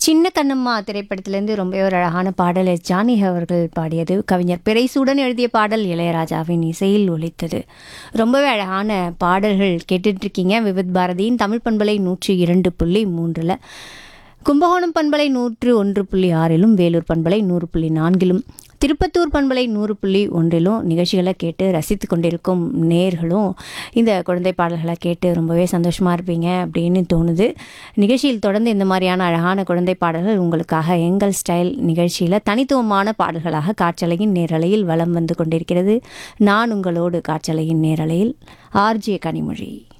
சின்ன கண்ணம்மா திரைப்படத்திலேருந்து ரொம்ப ஒரு அழகான பாடல் எஸ் ஜானகி அவர்கள் பாடியது கவிஞர் பிறைசூடன் எழுதிய பாடல் இளையராஜாவின் இசையில் ஒலித்தது ரொம்பவே அழகான பாடல்கள் கேட்டுட்டு இருக்கீங்க விவித் பாரதியின் தமிழ் பண்பலை நூற்றி இரண்டு புள்ளி மூன்றில் கும்பகோணம் பண்பலை நூற்று ஒன்று புள்ளி ஆறிலும் வேலூர் பண்பலை நூறு புள்ளி நான்கிலும் திருப்பத்தூர் பண்பலை நூறு புள்ளி ஒன்றிலும் நிகழ்ச்சிகளை கேட்டு ரசித்து கொண்டிருக்கும் நேர்களும் இந்த குழந்தை பாடல்களை கேட்டு ரொம்பவே சந்தோஷமாக இருப்பீங்க அப்படின்னு தோணுது நிகழ்ச்சியில் தொடர்ந்து இந்த மாதிரியான அழகான குழந்தை பாடல்கள் உங்களுக்காக எங்கள் ஸ்டைல் நிகழ்ச்சியில் தனித்துவமான பாடல்களாக காற்றலையின் நேரலையில் வலம் வந்து கொண்டிருக்கிறது நான் உங்களோடு காற்றலையின் நேரலையில் ஆர்ஜே கனிமொழி